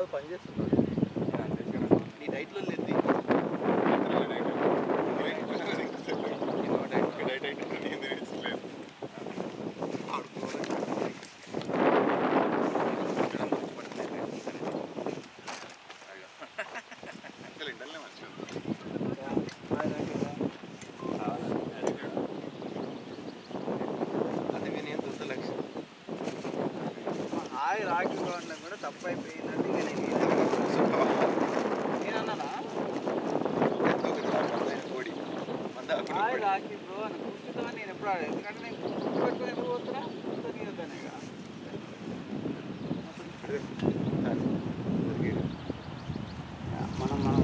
కాదు పని చేస్తున్నాడు నీ డైట్లో లేదు అది నేను చూస్తే లక్ష్యం హాయ్ రాఖీ బాగుండడం కూడా తప్పు అయిపోయిందంటే ఇక నేను నేను అన్నానా కోడి మంద హాయ్ రాఖీ బ్రో అని కూర్చుంటామని నేను ఎప్పుడు ఆడలేదు ఎందుకంటే నేను గుర్తు పెట్టుకుని ఎప్పుడు పోతున్నా గుర్తు తీయొద్దానే ఇక మనం మనం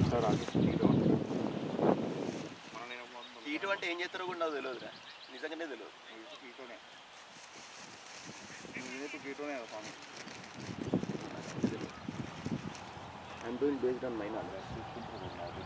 ఇటువంటి ఏం చేస్తారో కూడా నాకు తెలియదురా నిజంగానే తెలియదు I'm doing based on my knowledge.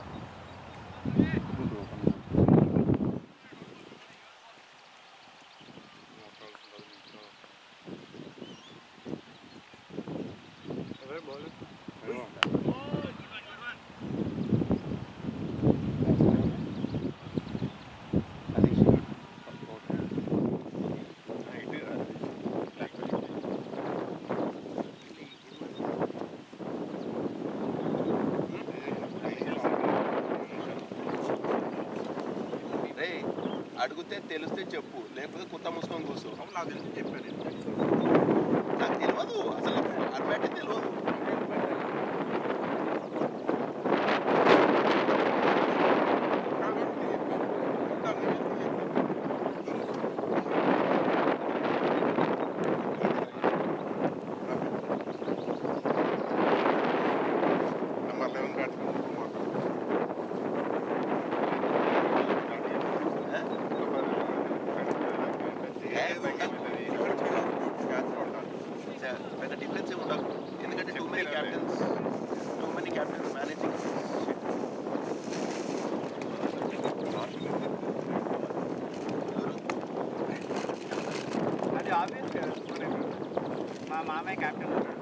రేయ్, అడిగితే తెలిస్తే చెప్పు లేకపోతే కుత్త మూసుకొని కూర్చో నాకు తెలిసి చెప్పాను నాకు తెలియదు అసలు ఫార్మాటే తెలియదు పెద్ద డిఫరెన్స్ ఏమి ఉండదు ఎందుకంటే too many captains too many captains managing అది ఆబ్వియస్ కదా మా మామయ్య క్యాప్టెన్ ఉంటాడు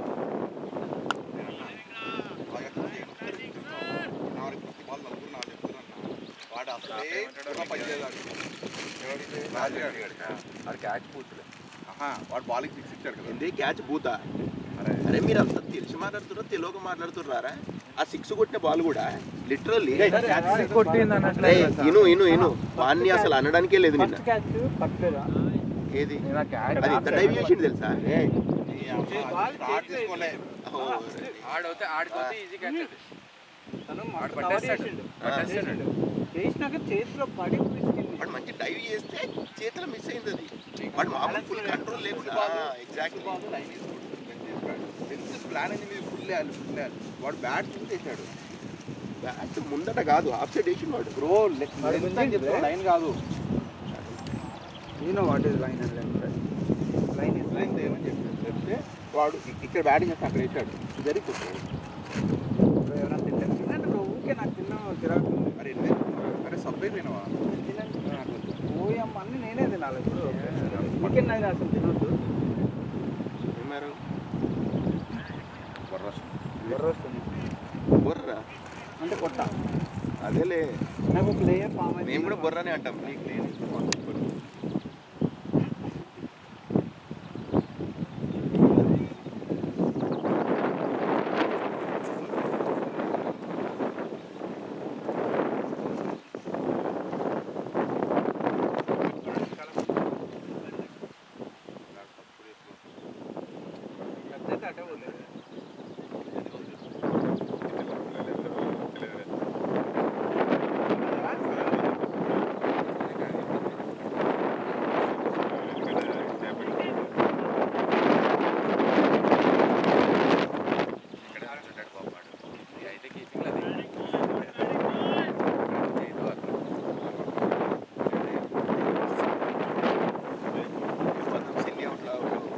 వాడు అసలే క్యాచ్ పూతులే వాడు బాల్కి సిక్స్ ఇచ్చాడు కదా ఏంది క్యాచ్ పూతా అరే మీరు అంత తెలిసి మాట్లాడుతున్నారు తెలుగు మాట్లాడుతున్నారా ఆ సిక్స్ కొట్టిన బాల్ కూడా లిటరల్లీ ఇను ఇను ఇను వాన్ని అసలు అనడానికే లేదు నిన్న ఏది అది ఎంత డైవ్ చేసిండు తెలుసా స్టార్ట్ తీసుకోలే ఓ, ఆడవుతే ఆడిపోతే ఈజీ క్యాచ్ తను వాడు కవర్ పట్టేస్తాడు. చేసిండు పట్టేస్తాడు. చేసినాక చేతిలో పడి పిసికింది వాడు మంచి డైవ్ చేస్తే చేతిలో మిస్ అయింది అది వాడు మామూలు ఫుల్ కంట్రోల్ లేకుండా ఎగ్జాక్ట్లీ ప్లాన్ అయింది మీద ఫుల్ వేయాలి ఫుల్ వేయాలి వాడు బ్యాట్ చూసి వేసాడు బ్యాట్ ముందట కాదు ఆఫ్ సైడ్ వేసిండు వాడు బ్రో లైన్ కాదు you know what is line and line is line ఏమని చెప్పి చెప్తే వాడు ఇ- ఇక్కడ బ్యాటింగ్ చేస్తే అక్కడ వేసాడు జరిగిపోతుంది ఎవరైనా తింటారు తినండి బ్రో ఊకే నాకు తిన్నాను చిరాకు ఉంది. అరే ఎన్ని అరే సబ్వే తినవా తినండి ఓయమ్మ అన్ని నేనే తినాలి ఇప్పుడు చికెన్ అయితే అసలు తినొద్దు ఏమారు బర్ర బుర్ర వస్తుంది బొర్రా అంటే కొట్ట అదేలే నాకు ఒక లేయర్ పామ్ అయితే మేము కూడా బొర్రనే అంటాం పెద్ద అటే పోలేదు ఇక్కడ ఆడుతుంటాడు పాప వాడు. ఇది అయితే కీపింగ్ అది చేతిలో అట్లా. మొత్తం సిల్లీ అవుట్లా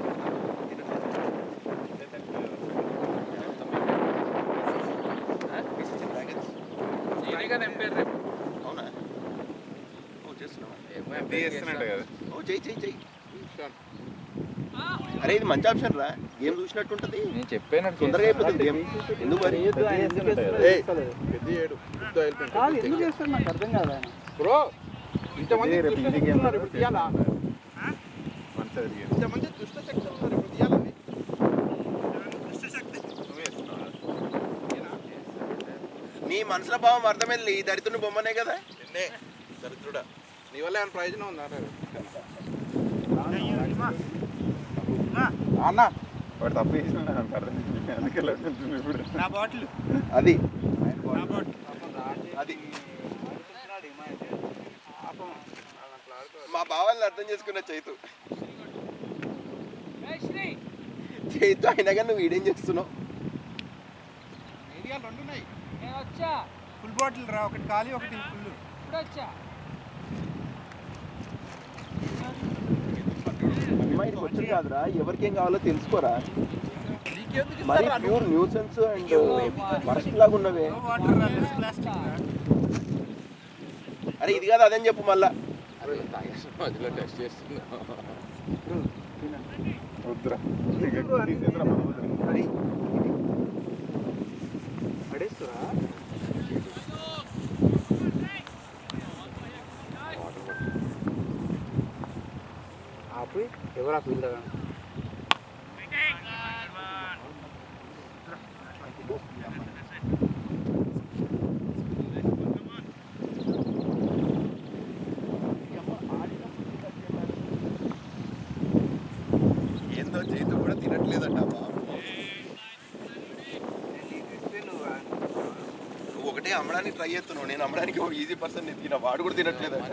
ఈయనే కదా ఎంపైర్ రేపు అవునా ఓ చేస్తున్నావా ఏమో ఎంపైర్ చేస్తున్నట్టు కదా ఓ చెయ్యి చెయ్యి చెయ్యి అరే ఇది మంచి ఆప్షన్ రా గేమ్ చూసినట్టు ఉంటుంది నేను చెప్పాను తొందరగా అయిపోతుంది గేమ్ ఎందుకు మరి ఆయన ఎందుకు చేస్తున్నాడో ఏయ్. తెలుస్తలేదు. పెద్ద ఏడు పెద్ద ఆయిల్ పెయింట్ కాదు ఎందుకు చేస్తాడు నాకు అర్థం కాదు ఆయన బ్రో ఇంతమంది రేపు దుష్ట ఇది శక్తులు game ఉన్నారు, ఇప్పుడు తీయాలా మంచిది అది game. ఇంతమంది దుష్ట శక్తులు ఉన్నారు, ఇప్పుడు తీయాలని నువ్వే వేస్తున్నావా? నీ మనసులో భావం అర్థమైంది ఈ దరిద్రుని బొమ్మనే కదా నిన్నే దరిద్రుడా నీ వల్ల ఏమైనా ప్రయోజనం ఉందా అన్న వాడు తప్పు చేసిన నాకు అర్థం కాదు. అందుకే ఇలా ఉంటుంది ఇప్పుడు అది పాపం రాజే అది. ఆడుతున్నాడు ఈ మాట. పాపం వాళ్ళు అట్లా ఆడుకోరు. మా భావాలను అర్థం చేసుకున్న చైతు చైతు అయినా కానీ నువ్వు ఈడేం చేస్తున్నావు ఏరియాలు రెండు ఉన్నాయి ఫుల్ బాటిల్ రా ఒకటి ఖాళీ ఒకటి ఫుల్ అమ్మాయి వచ్చి కాదురా ఎవరికేం కావాలో తెలుసుకోరా నీకెందుకు మరి ఇస్తారా ప్యూర్ న్యూసెన్స్ అండ్ మరస్ట్ లాగా ఉన్నవే అరే ఇది కాదు అదని చెప్పు మళ్ళా మధ్యలో టెస్ట్ చేస్తున్నా వద్దురా ఇంకా తీసేద్దురా మనం వద్దురా. అది పడేస్తురా ఆపి ఎవరా పిల్ల ఏందో చైతు కూడా తినట్లేదట నువ్వు ఒకటే అమ్మడానికి ట్రై చేస్తున్నావు నేను అమ్మడానికి ఈజీ పర్సన్ నేను తిన వాడు కూడా తినట్లేదట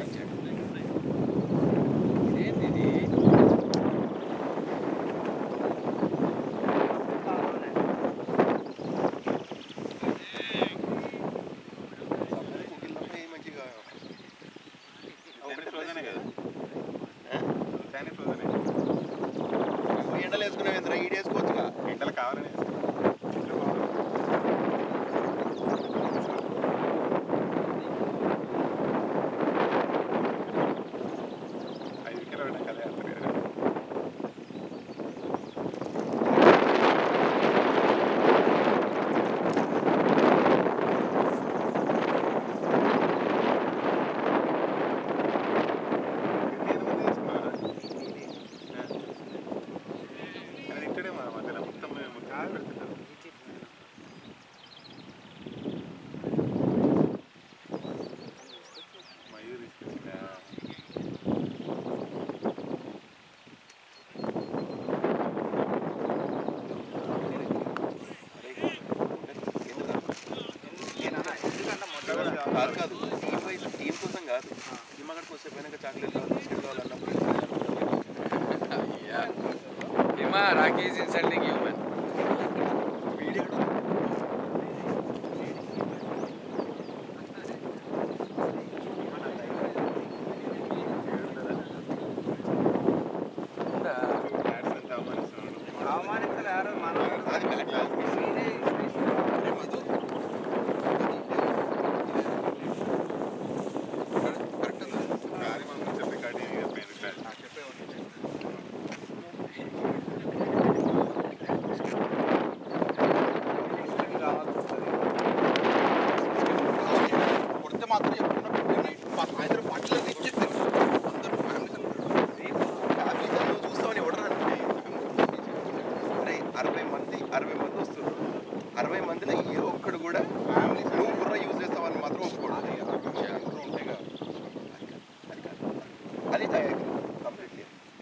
మంచిగా దాన్ని frozen ఏ కదా? ఆ? దాన్ని frozen ఏ. నువ్వు ఎండలు వేసుకున్నావు ఎంత ఈడు వేసుకోవచ్చుగా ఎండలు కావాలని వేసుకున్నా. ఇంట్లో బాగుంది. ఐదు కిలో పెట్టాం కదా అంటారు కదా. నేను ముందు తీసుకున్నానా? అది ఇక్కడే మా మధ్యలో మొత్తం మొత్తం పెడుతున్నాను మయూర్ తీసుకొచ్చిందా కాదు కాదు టీం వైజ్ టీం కోసం కాదు టీం అక్కడికి వస్తే పోయినాక చాక్లెట్ కావాలి బిస్కెట్ కావాలి అన్నప్పుడు అయ్యా హిమా రాకేజ్ ఇన్సల్టింగ్ హ్యూమన్ వీడియో బ్యాట్స్ అంతా అవమానిస్తున్నాడు అవమానిస్తారు యారు మనం అది బ్యాట్ కాదు నేనే అరే మధు కరెక్ట్ ఉందా గాలి మనం చెప్పి కాడి పైన కాడి. కావాల్సి వస్తుంది కొడితే మాత్రం చెప్పుకున్నా నైట్ మా సాయంత్రం పార్టీలో తెచ్చేస్తారు అందరూ ఫ్యామిలీస్ నువ్వు చూస్తావని ఎవడరా అరే అరవై మంది అరవై మంది వస్తున్నారు అరవై మందిలో ఏ ఒక్కడు కూడా ఫ్యామిలీస్ నువ్వు బుర్ర యూజ్ చేస్తావని మాత్రం ఒప్పుకోడు ఉంటాయి కదా అది కాదు అది తయారు కంప్లీట్లీ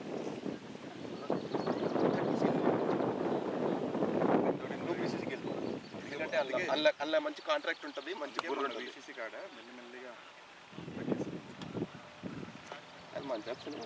నువ్వు బీసీసీకి వెళ్ళు ఎందుకంటే అందులో అందులో అందులో మంచి కాంట్రాక్ట్ ఉంటుంది మంచి బుర్ర ఉంటుంది బీసీసీ కాడ మెల్లిమెల్లిగా అది మంచి ఆప్షన్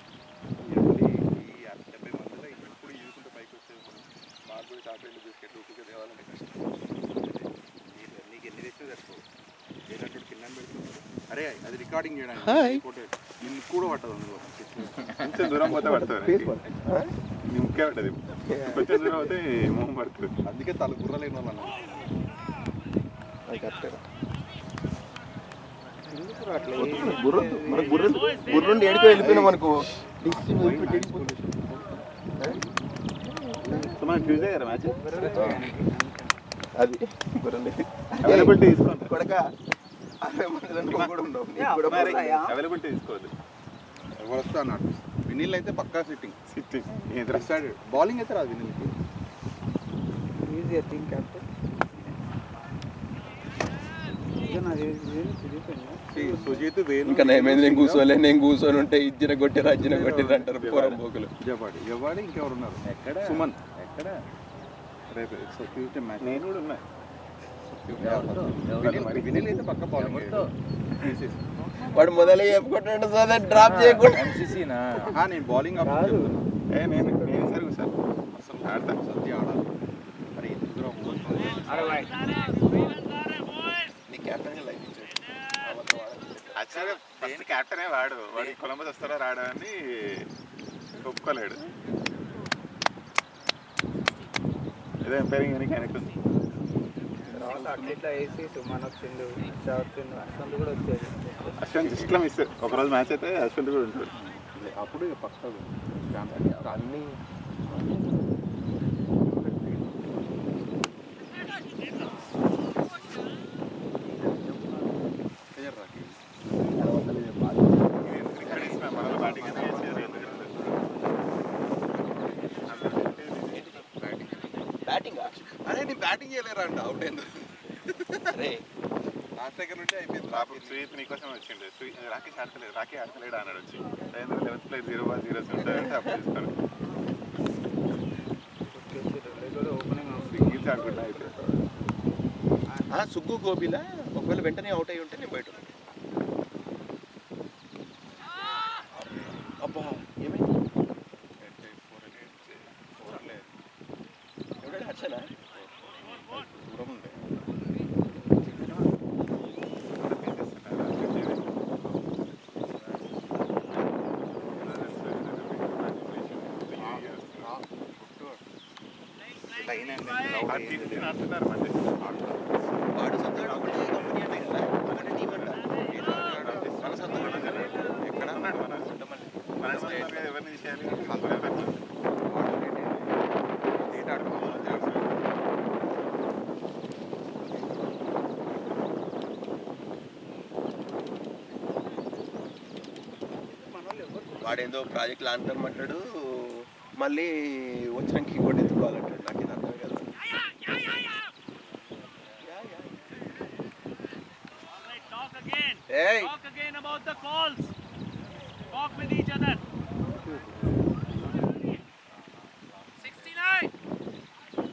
ఈ డెబ్బై మందిలో ఇప్పుడు ఈదుకుంటూ పైకి వచ్చేది మనం. మాకు కూడా చాక్లెట్లు బిస్కెట్లు ఊపిక తేవాలంటే కష్టం నీకు నీకు ఎన్ని తెచ్చినా సరిపోవు ఏదంటే కింద పెడుతున్నారు అరే అది రికార్డింగ్ హాయ్. చేయడానికి ఫోటో నిన్ను కూడా పట్టదు అందులో కొంచెం దూరం పోతే పడుతుంది నీ ముక్కే పట్టదు కొంచెం దూరం పోతే మొహం పడుతుంది అందుకే తల గుర్రలేని వాళ్ళు అన్నారు బుర్ర మన బుర్ర బుర్ర నుండి ఏడుకో వెళ్ళిపోయినాం అనుకో మన ట్యూస్డే కదా మ్యాచ్ అది గుర్రలే. అవైలబిలిటీ తీసుకోండి కొడక అరవై మందిలో నువ్వు కూడా ఉండవు నీకు కూడా మరి పోతాయా? అవైలబిలిటీ తీసుకోవద్దు ఎవరు వస్తా అన్నాడు వినీల్ అయితే పక్కా సిట్టింగ్ సిట్టింగ్ ఏంద్రా డిసైడెడ్ బౌలింగ్ అయితే రాదు వినీల్కి easy think captain Sujeeth Venu ఇంకా నేను నేను కూర్చోలే నేను కూర్చొని ఉంటే ఇచ్చిన కొట్టిరా ఇచ్చిన కొట్టిరా అంటారు పూరం పోకులు జవాడి జవాడి ఇంకెవరు ఉన్నారు ఎక్కడ సుమన్ ఎక్కడ రేపు ట్యూస్డే మ్యాచ్ నేను కూడా ఉన్నా వినీల్ వినీల్ అయితే పక్క బౌలింగ్ తీసేసి వాడు మొదలు చెప్పుకుంటాడు సోదరు డ్రాప్ చేయకుండా ఎంసీసీనా ఆ, నేను బౌలింగ్ ఆఫ్ చెప్తున్నా ఏ నేను నేను సరే సార్ అసలు ఆడతా సత్య ఆడాలి మరి ఎందుకు నీ క్యాప్టెన్ లైఫ్ ఇచ్చాడు యాక్చువల్గా ఫస్ట్ క్యాప్టెనే వాడు వాడు కొలంబస్ వస్తారా రాడా అని ఒప్పుకోలేడు ఏదో ఎంపైరింగ్ అని కనెక్ట్ ఉంది ఇట్లా వేసి మన వచ్చిండు షా వచ్చిండు అసలు కూడా వచ్చేది అశ్వంత్ ఇష్టం ఇస్తారు ఒకరోజు మ్యాచ్ అయితే అశ్వంత్ కూడా ఉంటాడు అప్పుడు ఇక పక్క అన్ని ఇక్కడ ఇస్తున్నా మనలో బ్యాటింగ్ అనేది చేయాలి బ్యాటింగ్ అరే నేను బ్యాటింగ్ చేయలేరా అంట అవుట్ ఎందుకు అరే లాస్ట్ దగ్గర నుండి అయిపోయింది పాపం సుయీత్ నీకోసం వచ్చిండు సుయీ రాకేష్ ఆడతలేదు రాకే ఆడతలేడు అన్నాడు వచ్చి సాయంత్రం eleventh player zero one zeros ఉంటాయంటే అప్పుడు ఇస్తాను ఓపెనింగ్ సింగిల్స్ ఆడుకుంటా అయితే ఆ సుగ్గు గోబిలా ఒకవేళ వెంటనే అవుట్ అయి ఉంటే నేను బయట ఉన్నాను. అబ్బా ఏమైంది ఎవడాడు హర్షనా దూరం ఉండే లైన్ వాడు సొంతగా ఒకటే కంపెనీ అంటే కదా ఒకటే టీం అంట మన సొంతంగా ఎక్కడ ఉన్నాడు మన మన సొంతంగా ఎవరిని తీసేయాలి వాడేందో ప్రాజెక్ట్ లాంగ్ టర్మ్ అంటాడు మళ్ళీ వచ్చినాక ఇంకోటి ఎత్తుకోవాలంటాడు నాకు ఇది అర్థం కదా Talk again. ఏయ్ Talk again about the calls. Talk with each other. 69.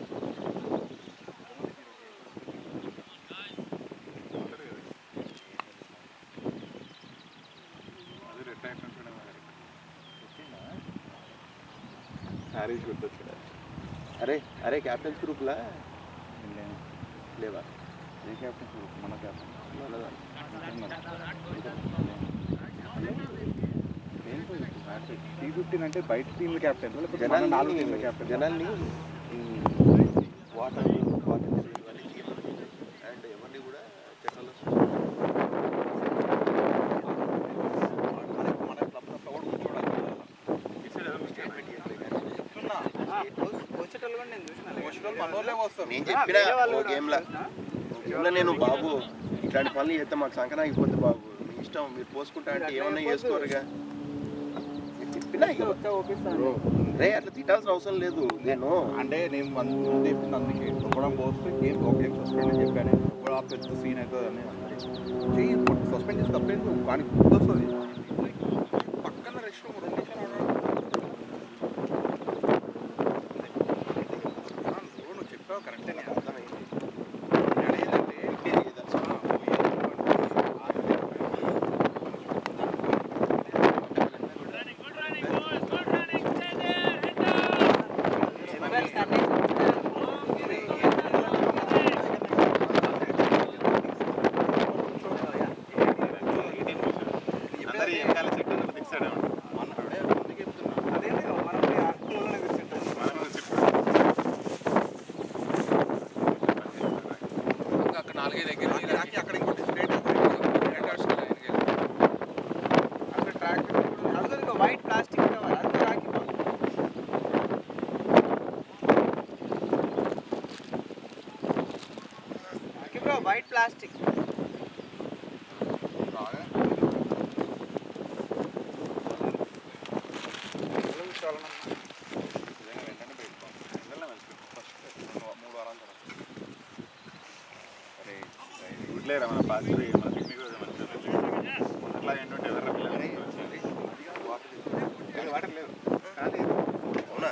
అది రిటైర్ అంటున్నాడు హారీష్ గుర్తొచ్చాడు అరే అరే క్యాప్టెన్స్ గ్రూప్లా లేవా ఏ క్యాప్టెన్ మన క్యాప్టెన్ మనదా? టీ ఫిఫ్టీన్ అంటే బయట టీం క్యాప్టెన్ లేకపోతే మన నాలుగు టీంల జనాల్ని క్యాప్టెన్ జనాల్ని ఈ వాటర్ వాటర్ ఇవన్నీ తీయమని అండ్ ఎవరిని కూడా జనాలు మన క్లబ్ ప్రౌడ్ వచ్చేటోళ్ళు కూడా నేను చూసిన మనోళ్ళే వస్తారు నేను చెప్పిన ఓ గేమ్లో గేమ్లో నేను బాబు ఇట్లాంటి పనులు చేస్తే మాకు సంకన అయిపోద్ది బాబు మీ ఇష్టం మీరు పోసుకుంటా అంటే ఏమన్నా చేసుకోరుగా నేను చెప్పినా ఇక వస్తే ఓపిస్తాను రే అట్లా తిట్టాల్సిన అవసరం లేదు నేను అంటే నేను ముందు చెప్పింది అందుకే ఒకడం పోస్తే గేమ్ ఒక గేమ్ సస్పెండ్ అని చెప్పాను ఇప్పుడు ఆ పెద్ద సీన్ అవుతుంది అని చెయ్యి సస్పెండ్ చేసి తప్పేందు కానీ గుర్తు వస్తుంది పక్కన రెస్ట్ రూమ్ రెండు నిమిషాలు ఆడాలి. ఆ, నువ్వు నువ్వు చెప్పావు కరెక్టే నేను అర్థమైంది నేను ఏంటంటే ఇది తెలుసు. Running, good running, boys. Good running. Stay there. Head down. అందరూ వెనకాల చెట్టు దిక్సాడు మన అదే అందుకే చెప్తున్నా అదే మనం ఆకులోనే కూర్చుంటాం మనం చెట్టు అక్కడ నాలుగైదు దగ్గర రాకి రాకి అక్కడ ఇంకోటి స్ట్రేట్ అక్కడ ట్రాక్ అడుగుతుంది వైట్ ప్లాస్టిక్ కవర్ అది రాకి బ్రో వైట్ ప్లాస్టిక్ గుడ్లేరా మన పార్టీ మన పిక్నిక్ రోజు మంచిగా అట్లా ఏంటంటే ఎవరు వాటర్ లేదు అవునా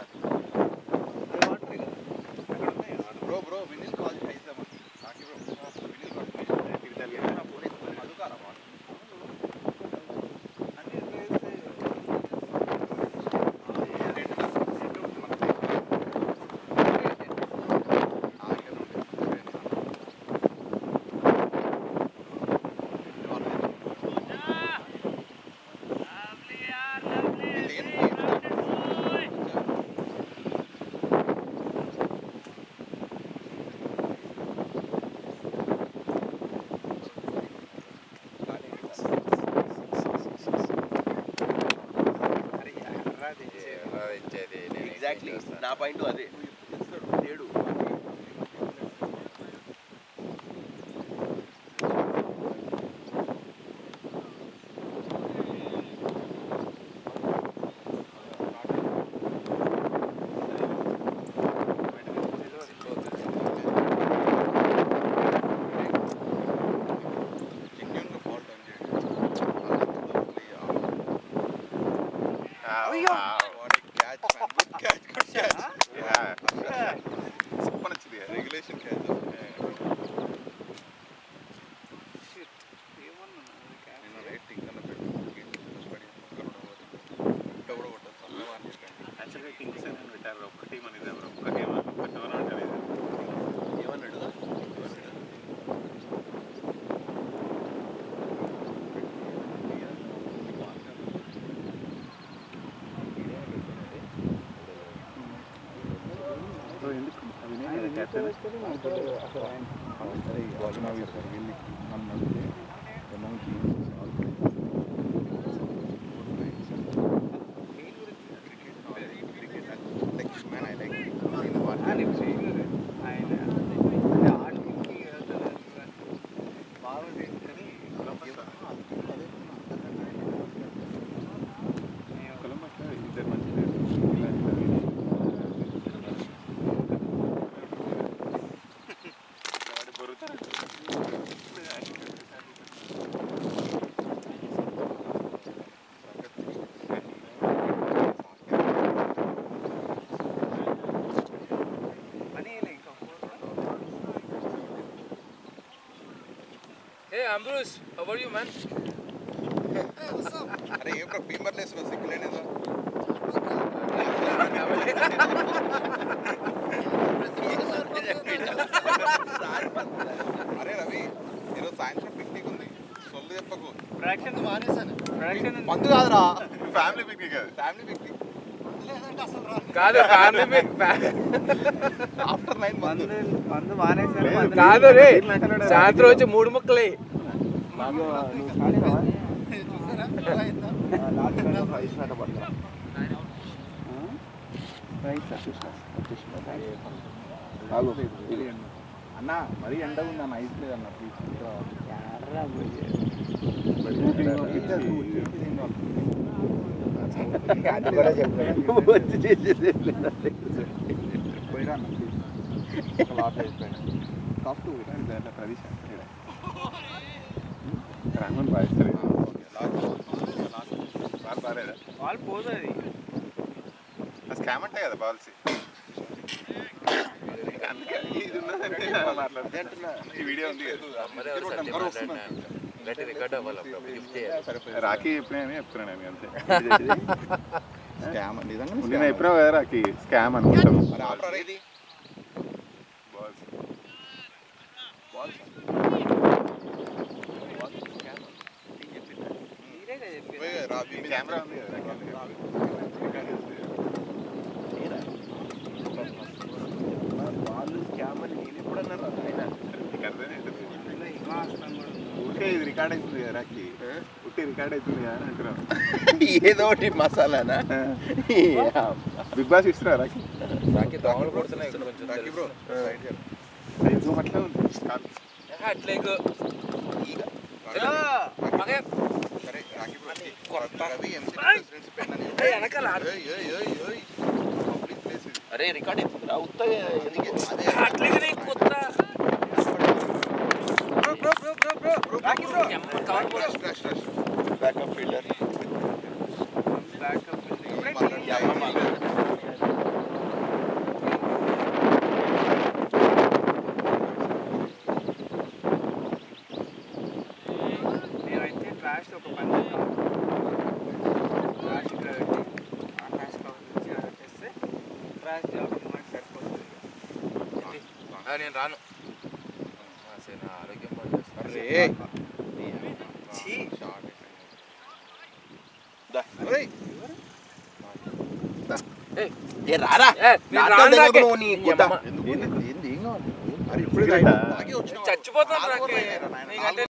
బ్రో బ్రో వినిల్ కాల్ చేద్దామా నాకి బ్రో వినిల్ కాల్ మధుకారా ఎగ్జాక్ట్లీ నా పాయింట్ అదే లేడు జెన్యున్ గా ball turn what catch man good catch good catch super నచ్చింది రెగ్యులేషన్ క్యాచ్ నేను రేటింగ్ కన్నా పెట్టు పడి ఇంకా కూడా కొట్టదు తక్కువ అని చెప్పండి యాక్చువల్గా కింగ్స్ అని పెట్టారు ఒక టీం అనేది ఎవరు ఒక గేమ్ ఒక టోర్నమెంట్ అనేది ఏమన్నాడు మ్యాన్ ఐ లైక్ కొలంబస్ ఇద్దరు మంచి players. ఇలా ఇట్లా వాడి బొరుకుతారు. Hey Ambrose, how are you man? అరే ఏం బీమర్ లేసిన సిగ్గులేనిదా అరే రవి ఈరోజు సాయంత్రం పిక్నిక్ ఉంది సొల్లు చెప్పకు ప్రొడక్షన్ మానేసాను ప్రొడక్షన్ మందు కాదురా ఫ్యామిలీ పిక్నిక్ అది ఫ్యామిలీ పిక్నిక్ కాదు ఫ్యామిలీ ఆఫ్టర్ నైన్ మందు మందు మందు మానేసాను లేదు. మందు కాదు రే సాయంత్రం వచ్చి మూడు ముక్కలే అన్న మరీ ఎండ ఉంది అన్న ఐస్ లేదు అన్న వచ్చి చేసేది పోయిరా అన్న ఒక లాట్ అయిపోయింది కాస్ట్ ప్రదేశ్ రాంగన్ బాధిస్తారు బాగా బాగాలేదా వాళ్ళు పోతుంది స్కామ్ అంటే కదా పాలసీ అందుకే ఇది ఉన్నదంటే మాట్లాడుతుంది ఈ వీడియో ఉంది కదా గట్టి రికార్డ్ అవ్వాలి అప్పుడు గిఫ్ట్ చేయాలి రాఖీ ఎప్పుడైనా చెప్తున్నాను నేను అంతే స్కామ్ నిజంగా నేను ఎప్పుడో కదా రాఖీ స్కామ్ అనుకుంటాము మరి ఆఫ్టర్ ఇది బాల్స్ మీరే కదా చెప్పారు పోయి రాబీ మీద కెమెరా ఉంది కదా వాళ్ళు స్కామ్ అని నేను ఎప్పుడన్నారు ఆయన నీకు అర్థమైంది ఇందులో హిమాలయం కూడా ఉంది. ఊరికే ఇది రికార్డ్ అవుతుంది కదా రాఖీ ఉట్టి రికార్డ్ అవుతుంది కదా అని అంటున్నాం ఏదో ఒకటి మసాలానా బిగ్ బాస్ ఇస్తున్నా రాఖీ రాకి దోమలు కొడుతున్నాయి కొంచెం రాకీ బ్రో సైడ్ అయ్యో అట్లే ఉంది కాదు హ్యాట్ లెగ్ ఈగ చలో. మగే సరే రాఖీ బ్రో కొత్త. రవి ఎంసీ ప్రెసిడెన్సీ పెన్ అని ఏయ్, వెనకాల ఆడు. ఏయ్, ఏయ్, ఏయ్, ఏయ్. పబ్లిక్ ప్లేస్ ఇది. అరే రికార్డ్ ఎత్తుకురా ఉత్తగా ఎందుకు అదే హ్యాట్ లెగ్ నీ కొత్త bro bro bro bro bro Rakhi bro cover పోరా. Rush rush rush backup fielder backup ఇప్పుడే నేనైతే ట్రాష్ ఒక పని ట్రాష్ ఇక్కడ పెట్టి ఆ ట్రాష్ కవర్ నుంచి అలా పెట్టేస్తే ట్రాష్ జాబ్ మనకి సరిపోతుంది ఆ, నేను రాను ఆ, సరే నా ఆరోగ్యం పాడు చేస్తా. అరే ఛీ షార్ట్ దా. అరే ఏయ్, ఏ రారా ఏ, నేను నాతో రాను తెలియదు నాకే. నువ్వు నీ నీ గుద్ద. అమ్మ. ఎందుకు ఏంది ఏం కావాలి అరే ఇప్పుడే ఇప్పుడే తాగి వచ్చినావు. చచ్చిపోతాను నాలుగు రాకే రోజులు అయినాయిరా నాయన. నీకంటే